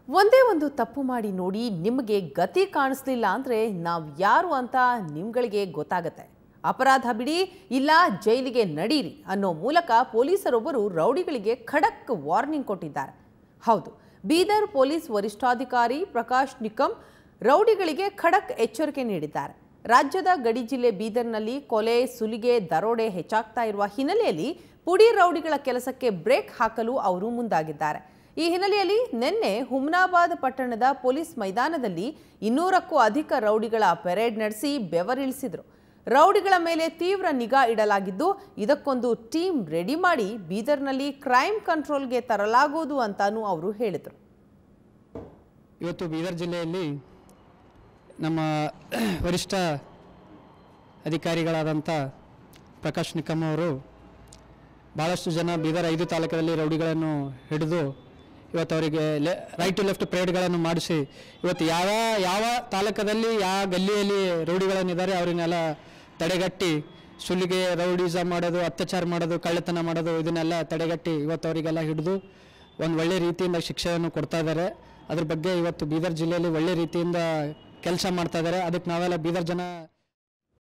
ಒಂದೇ ಒಂದು ತಪ್ಪು ಮಾಡಿ ನೋಡಿ ನಿಮಗೆ ಗತಿ ಕಾಣಿಸ್ಲಿಲ್ಲ ಅಂದರೆ ನಾವು ಯಾರು ಅಂತ ನಿಮ್ಗಳಿಗೆ ಗೊತ್ತಾಗತ್ತೆ ಅಪರಾಧ ಬಿಡಿ ಇಲ್ಲ ಜೈಲಿಗೆ ನಡೀರಿ ಅನ್ನೋ ಮೂಲಕ ಪೊಲೀಸರೊಬ್ಬರು ರೌಡಿಗಳಿಗೆ ಖಡಕ್ ವಾರ್ನಿಂಗ್ ಕೊಟ್ಟಿದ್ದಾರೆ ಹೌದು ಬೀದರ್ ಪೊಲೀಸ್ ವರಿಷ್ಠಾಧಿಕಾರಿ ಪ್ರಕಾಶ್ ನಿಕಂ ರೌಡಿಗಳಿಗೆ ಖಡಕ್ ಎಚ್ಚರಿಕೆ ನೀಡಿದ್ದಾರೆ ರಾಜ್ಯದ ಗಡಿ ಜಿಲ್ಲೆ ಬೀದರ್ನಲ್ಲಿ ಕೊಲೆ ಸುಲಿಗೆ ದರೋಡೆ ಹೆಚ್ಚಾಗ್ತಾ ಇರುವ ಹಿನ್ನೆಲೆಯಲ್ಲಿ ಪುಡಿ ರೌಡಿಗಳ ಕೆಲಸಕ್ಕೆ ಬ್ರೇಕ್ ಹಾಕಲು ಅವರು ಮುಂದಾಗಿದ್ದಾರೆ ಈ ಹಿನ್ನೆಲೆಯಲ್ಲಿ ನಿನ್ನೆ ಹುಮ್ನಾಬಾದ್ ಪಟ್ಟಣದ ಪೊಲೀಸ್ ಮೈದಾನದಲ್ಲಿ ಇನ್ನೂರಕ್ಕೂ ಅಧಿಕ ರೌಡಿಗಳ ಪೆರೇಡ್ ನಡೆಸಿ ಬೆವರಿಳಿಸಿದರು ರೌಡಿಗಳ ಮೇಲೆ ತೀವ್ರ ನಿಗಾ ಇಡಲಾಗಿದ್ದು ಇದಕ್ಕೊಂದು ಟೀಮ್ ರೆಡಿ ಮಾಡಿ ಬೀದರ್ನಲ್ಲಿ ಕ್ರೈಮ್ ಕಂಟ್ರೋಲ್ಗೆ ತರಲಾಗುವುದು ಅಂತಾನೂ ಅವರು ಹೇಳಿದರು ಇವತ್ತು ಬೀದರ್ ಜಿಲ್ಲೆಯಲ್ಲಿ ನಮ್ಮ ವರಿಷ್ಠ ಅಧಿಕಾರಿಗಳಾದಂಥ ಪ್ರಕಾಶ್ ನಿಕಮ್ ಅವರು ಭಾಳಷ್ಟು ಜನ ಬೀದರ್ ಐದು ತಾಲೂಕಲ್ಲಿ ರೌಡಿಗಳನ್ನು ಹಿಡಿದು ಇವತ್ತು ಅವರಿಗೆ ಲೆ ರೈಟ್ ಟು ಲೆಫ್ಟ್ ಪ್ರೇಡ್ಗಳನ್ನು ಮಾಡಿಸಿ ಇವತ್ತು ಯಾವ ಯಾವ ತಾಲೂಕದಲ್ಲಿ ಯಾವ ಗಲ್ಲಿಯಲ್ಲಿ ರೌಡಿಗಳನ್ನಿದ್ದಾರೆ ಅವರನ್ನೆಲ್ಲ ತಡೆಗಟ್ಟಿ ಸುಲಿಗೆ ರೌಡಿಸಮ್ ಮಾಡೋದು ಅತ್ಯಾಚಾರ ಮಾಡೋದು ಕಳ್ಳತನ ಮಾಡೋದು ಇದನ್ನೆಲ್ಲ ತಡೆಗಟ್ಟಿ ಇವತ್ತು ಅವರಿಗೆಲ್ಲ ಹಿಡಿದು ಒಂದು ಒಳ್ಳೆ ರೀತಿಯಿಂದ ಶಿಕ್ಷೆಯನ್ನು ಕೊಡ್ತಾ ಇದ್ದಾರೆ ಅದ್ರ ಬಗ್ಗೆ ಇವತ್ತು ಬೀದರ್ ಜಿಲ್ಲೆಯಲ್ಲಿ ಒಳ್ಳೆ ರೀತಿಯಿಂದ ಕೆಲಸ ಮಾಡ್ತಾ ಇದ್ದಾರೆ ಅದಕ್ಕೆ ನಾವೆಲ್ಲ ಬೀದರ್ ಜನ